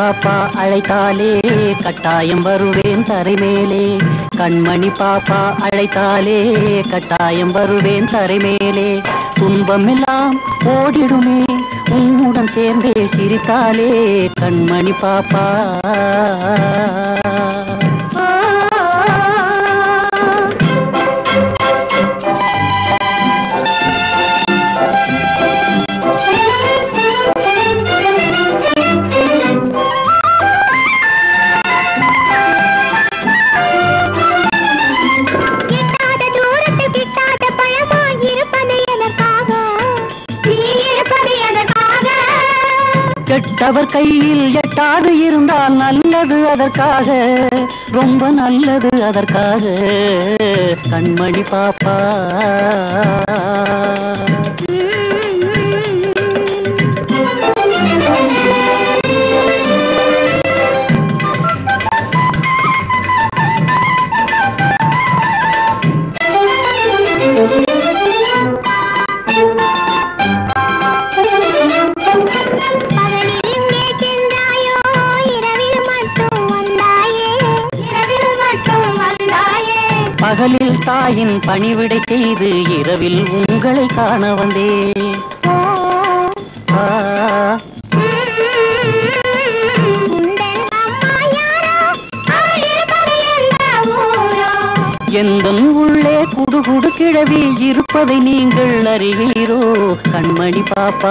பாப்பா அழைத்தாலே கட்டாயம் வருவேன் தரை மேலே கண்மணி பாப்பா அழைத்தாலே கட்டாயம் வருவேன் தரை மேலே துன்பமெல்லாம் ஓடிடுமே உன்னுடன் சேர்ந்தே சிரித்தாலே கண்மணி பாப்பா எட்டாத தூரத்தில் கிட்டாத பழமாய் இருப்பது எதற்காக நீ இருப்பது எதற்காக கெட்டவர் கையில் எட்டாது இருந்தால் நல்லது அதற்காக ரொம்ப நல்லது அதற்காக கண்மணி பாப்பா பகலில் எங்கே சென்றாயோ இரவில் மட்டும் வந்தாயே இரவில் மட்டும் வந்தாயே பகலில் தாயின் பணிவிடை செய்து இரவில் உங்களை காண வந்தே ஓ ஆ, உந்தன் அம்மா யாரோ அவள் இருப்பது எந்த ஊரோ எந்தன் உள்ளே குடுகுடு கிழவி இருப்பதை நீங்கள் அறிவீரோ கண்மணி பாப்பா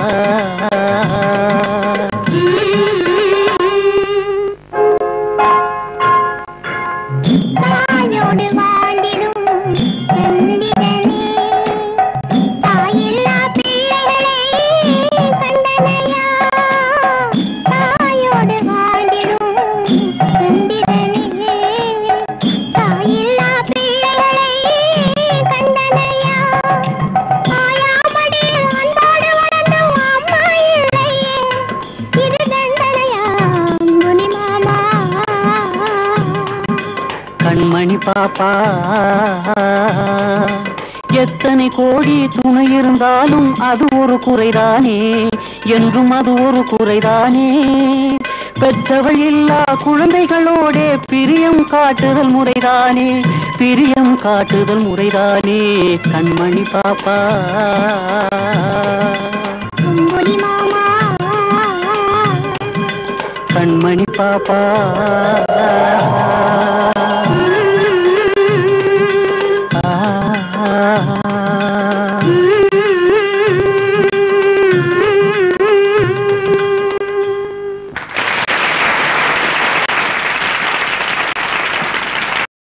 வானோடு வாண்டிடும் செந்திடனே தாயில்லா பிள்ளைகளை கண்டனையா தாயோடு வாண்டிடும் செந்திடனே தாயில்லா பிள்ளைகளை கண்டனையா ஆயாமடியில் அன்போடு வளர்ந்தும் அம்மா இல்லையே இது தண்டனையா முனி மாமா கண்மணி பாப்பா எத்தனை கோடி துணை இருந்தாலும் அது ஒரு குறைதானே என்றும் அது ஒரு குறைதானே பெற்றவள் இல்லா குழந்தைகளோடே பிரியம் காட்டுதல் முறைதானே பிரியம் காட்டுதல் முறைதானே கண்மணி பாப்பா முனி மாமா கண்மணி பாப்பா